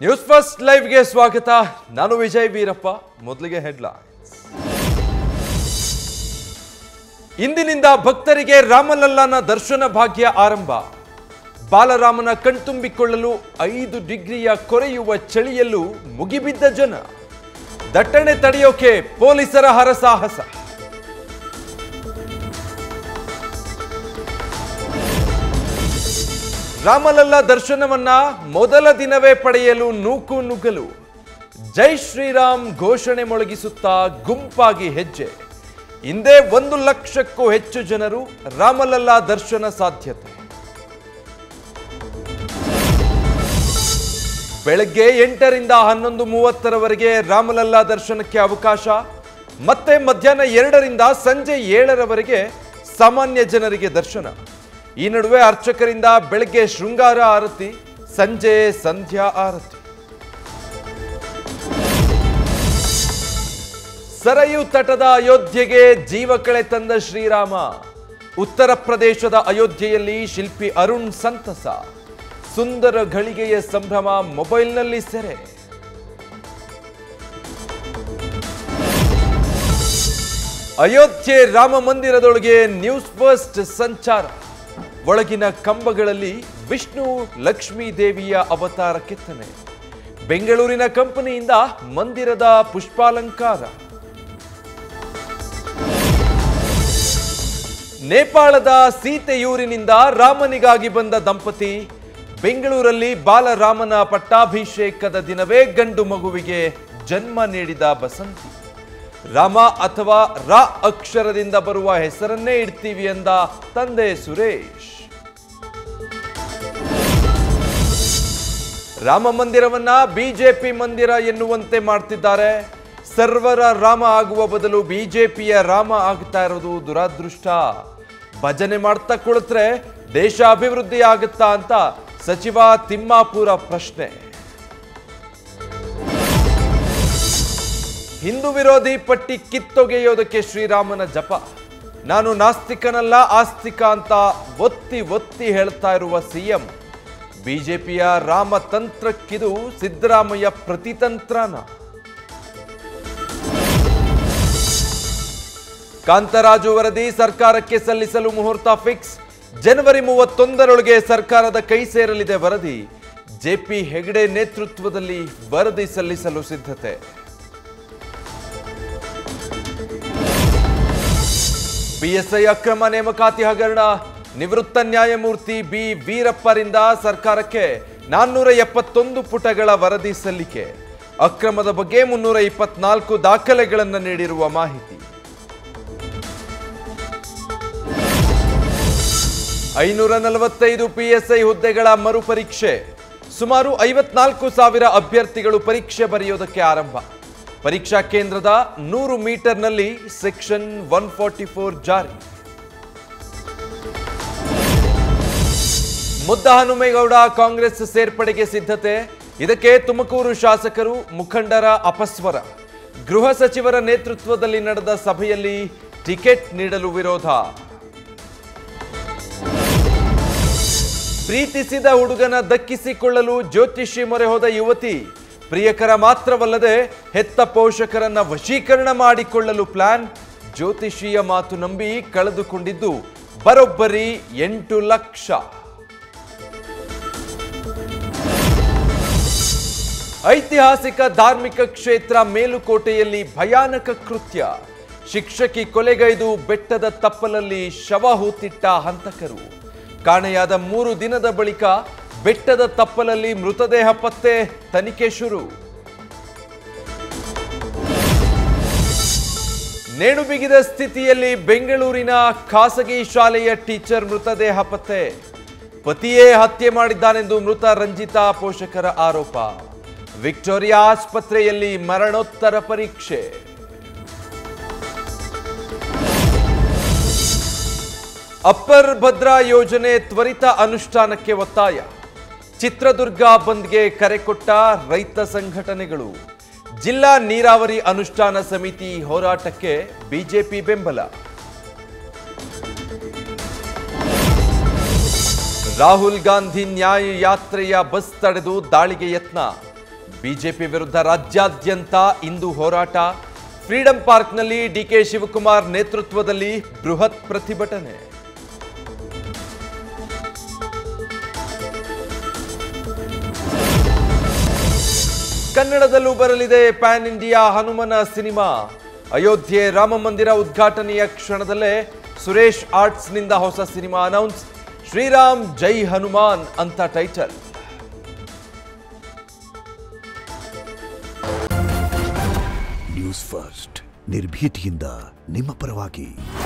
news first ಲೈವ್ಗೆ ಸ್ವಾಗತ ನಾನು ವಿಜಯ್ ವೀರಪ್ಪ ಮೊದಲಿಗೆ ಹೆಡ್ಲೈನ್ಸ್ ಇಂದಿನಿಂದ ಭಕ್ತರಿಗೆ ರಾಮಲಲ್ಲನ ದರ್ಶನ ಭಾಗ್ಯ ಆರಂಭ ಬಾಲರಾಮನ ಕಣ್ತುಂಬಿಕೊಳ್ಳಲು ಐದು ಡಿಗ್ರಿಯ ಕೊರೆಯುವ ಚಳಿಯಲ್ಲೂ ಮುಗಿಬಿದ್ದ ಜನ ದಟ್ಟಣೆ ತಡೆಯೋಕೆ ಪೊಲೀಸರ ಹರಸಾಹಸ ರಾಮಲಲ್ಲ ದರ್ಶನವನ್ನ ಮೊದಲ ದಿನವೇ ಪಡೆಯಲು ನೂಕು ನುಗ್ಗಲು ಜೈ ಶ್ರೀರಾಮ್ ಘೋಷಣೆ ಮೊಳಗಿಸುತ್ತಾ ಗುಂಪಾಗಿ ಹೆಜ್ಜೆ ಹಿಂದೆ ಒಂದು ಲಕ್ಷಕ್ಕೂ ಹೆಚ್ಚು ಜನರು ರಾಮಲಲ್ಲ ದರ್ಶನ ಸಾಧ್ಯತೆ ಬೆಳಗ್ಗೆ ಎಂಟರಿಂದ ಹನ್ನೊಂದು ಮೂವತ್ತರವರೆಗೆ ರಾಮಲಲ್ಲ ದರ್ಶನಕ್ಕೆ ಅವಕಾಶ ಮತ್ತೆ ಮಧ್ಯಾಹ್ನ ಎರಡರಿಂದ ಸಂಜೆ ಏಳರವರೆಗೆ ಸಾಮಾನ್ಯ ಜನರಿಗೆ ದರ್ಶನ ಈ ನಡುವೆ ಅರ್ಚಕರಿಂದ ಬೆಳಗ್ಗೆ ಶೃಂಗಾರ ಆರತಿ ಸಂಜೆ ಸಂಧ್ಯಾ ಆರತಿ ಸರಯು ತಟದ ಅಯೋಧ್ಯೆಗೆ ಜೀವ ಕಳೆ ತಂದ ಶ್ರೀರಾಮ ಉತ್ತರ ಪ್ರದೇಶದ ಅಯೋಧ್ಯೆಯಲ್ಲಿ ಶಿಲ್ಪಿ ಅರುಣ್ ಸಂತಸ ಸುಂದರ ಘಳಿಗೆಯ ಸಂಭ್ರಮ ಮೊಬೈಲ್ನಲ್ಲಿ ಸೆರೆ ಅಯೋಧ್ಯೆ ರಾಮ ಮಂದಿರದೊಳಗೆ ನ್ಯೂಸ್ ಫಸ್ಟ್ ಸಂಚಾರ ಒಳಗಿನ ಕಂಬಗಳಲ್ಲಿ ವಿಷ್ಣು ಲಕ್ಷ್ಮೀ ದೇವಿಯ ಅವತಾರ ಕೆತ್ತನೆ ಬೆಂಗಳೂರಿನ ಕಂಪನಿಯಿಂದ ಮಂದಿರದ ಪುಷ್ಪಾಲಂಕಾರ ನೇಪಾಳದ ಸೀತೆಯೂರಿನಿಂದ ರಾಮನಿಗಾಗಿ ಬಂದ ದಂಪತಿ ಬೆಂಗಳೂರಲ್ಲಿ ಬಾಲರಾಮನ ಪಟ್ಟಾಭಿಷೇಕದ ದಿನವೇ ಗಂಡು ಮಗುವಿಗೆ ಜನ್ಮ ನೀಡಿದ ಬಸಂತಿ ರಾಮ ಅಥವಾ ರ ಅಕ್ಷರದಿಂದ ಬರುವ ಹೆಸರನ್ನೇ ಇಡ್ತೀವಿ ಎಂದ ತಂದೆ ಸುರೇಶ್ ರಾಮ ಮಂದಿರವನ್ನ ಬಿಜೆಪಿ ಮಂದಿರ ಎನ್ನುವಂತೆ ಮಾಡ್ತಿದ್ದಾರೆ ಸರ್ವರ ರಾಮ ಆಗುವ ಬದಲು ಬಿಜೆಪಿಯ ರಾಮ ಆಗ್ತಾ ಇರೋದು ದುರಾದೃಷ್ಟ ಭಜನೆ ಮಾಡ್ತಾ ಕುಳಿತರೆ ದೇಶ ಅಭಿವೃದ್ಧಿ ಆಗುತ್ತಾ ಅಂತ ಸಚಿವ ತಿಮ್ಮಾಪುರ ಪ್ರಶ್ನೆ ಹಿಂದೂ ವಿರೋಧಿ ಪಟ್ಟಿ ಕಿತ್ತೊಗೆಯೋದಕ್ಕೆ ಶ್ರೀರಾಮನ ಜಪ ನಾನು ನಾಸ್ತಿಕನಲ್ಲ ಆಸ್ತಿಕ ಅಂತ ಒತ್ತಿ ಒತ್ತಿ ಹೇಳ್ತಾ ಇರುವ ಸಿಎಂ ಬಿಜೆಪಿಯ ರಾಮತಂತ್ರಕ್ಕಿದು ಸಿದ್ದರಾಮಯ್ಯ ಪ್ರತಿತಂತ್ರನ ಕಾಂತರಾಜು ವರದಿ ಸರ್ಕಾರಕ್ಕೆ ಸಲ್ಲಿಸಲು ಮುಹೂರ್ತ ಫಿಕ್ಸ್ ಜನವರಿ ಮೂವತ್ತೊಂದರೊಳಗೆ ಸರ್ಕಾರದ ಕೈ ಸೇರಲಿದೆ ವರದಿ ಜೆಪಿ ಹೆಗಡೆ ನೇತೃತ್ವದಲ್ಲಿ ವರದಿ ಸಲ್ಲಿಸಲು ಸಿದ್ಧತೆ ಪಿಎಸ್ಐ ಅಕ್ರಮ ನೇಮಕಾತಿ ಹಗರಣ ನಿವೃತ್ತ ನ್ಯಾಯಮೂರ್ತಿ ಬಿ ವೀರಪ್ಪರಿಂದ ಸರ್ಕಾರಕ್ಕೆ ನಾನ್ನೂರ ಎಪ್ಪತ್ತೊಂದು ಪುಟಗಳ ವರದಿ ಸಲ್ಲಿಕೆ ಅಕ್ರಮದ ಬಗ್ಗೆ ಮುನ್ನೂರ ಇಪ್ಪತ್ನಾಲ್ಕು ದಾಖಲೆಗಳನ್ನು ನೀಡಿರುವ ಮಾಹಿತಿ ಐನೂರ ನಲವತ್ತೈದು ಪಿಎಸ್ಐ ಹುದ್ದೆಗಳ ಮರುಪರೀಕ್ಷೆ ಸುಮಾರು ಐವತ್ನಾಲ್ಕು ಸಾವಿರ ಅಭ್ಯರ್ಥಿಗಳು ಪರೀಕ್ಷೆ ಬರೆಯೋದಕ್ಕೆ ಆರಂಭ ಪರೀಕ್ಷಾ ಕೇಂದ್ರದ ನೂರು ಮೀಟರ್ನಲ್ಲಿ ಸೆಕ್ಷನ್ ಒನ್ ಫಾರ್ಟಿ ಫೋರ್ ಜಾರಿ ಮುದ್ದ ಹನುಮೇಗೌಡ ಕಾಂಗ್ರೆಸ್ ಸೇರ್ಪಡೆಗೆ ಸಿದ್ಧತೆ ಇದಕ್ಕೆ ತುಮಕೂರು ಶಾಸಕರು ಮುಖಂಡರ ಅಪಸ್ವರ ಗೃಹ ಸಚಿವರ ನೇತೃತ್ವದಲ್ಲಿ ನಡೆದ ಸಭೆಯಲ್ಲಿ ಟಿಕೆಟ್ ನೀಡಲು ವಿರೋಧ ಪ್ರೀತಿಸಿದ ಹುಡುಗನ ದಕ್ಕಿಸಿಕೊಳ್ಳಲು ಜ್ಯೋತಿಷಿ ಮೊರೆ ಹೋದ ಯುವತಿ ಪ್ರಿಯಕರ ಮಾತ್ರವಲ್ಲದೆ ಹೆತ್ತ ಪೋಷಕರನ್ನ ವಶೀಕರಣ ಮಾಡಿಕೊಳ್ಳಲು ಪ್ಲಾನ್ ಜ್ಯೋತಿಷಿಯ ಮಾತು ನಂಬಿ ಕಳೆದುಕೊಂಡಿದ್ದು ಬರೋಬ್ಬರಿ ಎಂಟು ಲಕ್ಷ ಐತಿಹಾಸಿಕ ಧಾರ್ಮಿಕ ಕ್ಷೇತ್ರ ಮೇಲುಕೋಟೆಯಲ್ಲಿ ಭಯಾನಕ ಕೃತ್ಯ ಶಿಕ್ಷಕಿ ಕೊಲೆಗೈದು ಬೆಟ್ಟದ ತಪ್ಪಲಲ್ಲಿ ಶವ ಹೂತಿಟ್ಟ ಹಂತಕರು ಕಾಣೆಯಾದ ಮೂರು ದಿನದ ಬಳಿಕ ಬೆಟ್ಟದ ತಪ್ಪಲಲ್ಲಿ ಮೃತದೇಹ ಪತ್ತೆ ತನಿಖೆ ಶುರು ನೇಣು ಬಿಗಿದ ಸ್ಥಿತಿಯಲ್ಲಿ ಬೆಂಗಳೂರಿನ ಖಾಸಗಿ ಶಾಲೆಯ ಟೀಚರ್ ಮೃತದೇಹ ಪತ್ತೆ ಪತಿಯೇ ಹತ್ಯೆ ಮಾಡಿದ್ದಾನೆಂದು ಮೃತ ರಂಜಿತಾ ಪೋಷಕರ ಆರೋಪ ವಿಕ್ಟೋರಿಯಾ ಆಸ್ಪತ್ರೆಯಲ್ಲಿ ಮರಣೋತ್ತರ ಪರೀಕ್ಷೆ ಅಪ್ಪರ್ ಭದ್ರಾ ಯೋಜನೆ ತ್ವರಿತ ಅನುಷ್ಠಾನಕ್ಕೆ ಒತ್ತಾಯ ಚಿತ್ರದುರ್ಗ ಬಂದ್ಗೆ ಕರೆ ಕೊಟ್ಟ ರೈತ ಸಂಘಟನೆಗಳು ಜಿಲ್ಲಾ ನೀರಾವರಿ ಅನುಷ್ಠಾನ ಸಮಿತಿ ಹೋರಾಟಕ್ಕೆ ಬಿಜೆಪಿ ಬೆಂಬಲ ರಾಹುಲ್ ಗಾಂಧಿ ನ್ಯಾಯ ಯಾತ್ರೆಯ ಬಸ್ ತಡೆದು ದಾಳಿಗೆ ಯತ್ನ ಬಿಜೆಪಿ ವಿರುದ್ಧ ರಾಜ್ಯಾದ್ಯಂತ ಇಂದು ಹೋರಾಟ ಫ್ರೀಡಂ ಪಾರ್ಕ್ನಲ್ಲಿ ಡಿಕೆ ಶಿವಕುಮಾರ್ ನೇತೃತ್ವದಲ್ಲಿ ಬೃಹತ್ ಪ್ರತಿಭಟನೆ ಕನ್ನಡದಲ್ಲೂ ಬರಲಿದೆ ಪ್ಯಾನ್ ಇಂಡಿಯಾ ಹನುಮನ ಸಿನಿಮಾ ಅಯೋಧ್ಯೆ ರಾಮ ಮಂದಿರ ಉದ್ಘಾಟನೆಯ ಕ್ಷಣದಲ್ಲೇ ಸುರೇಶ್ ಆರ್ಟ್ಸ್ನಿಂದ ಹೊಸ ಸಿನಿಮಾ ಅನೌನ್ಸ್ ಶ್ರೀರಾಮ್ ಜೈ ಹನುಮಾನ್ ಅಂತ ಟೈಟಲ್ ನ್ಯೂಸ್ ಫಸ್ಟ್ ನಿರ್ಭೀತಿಯಿಂದ ನಿಮ್ಮ ಪರವಾಗಿ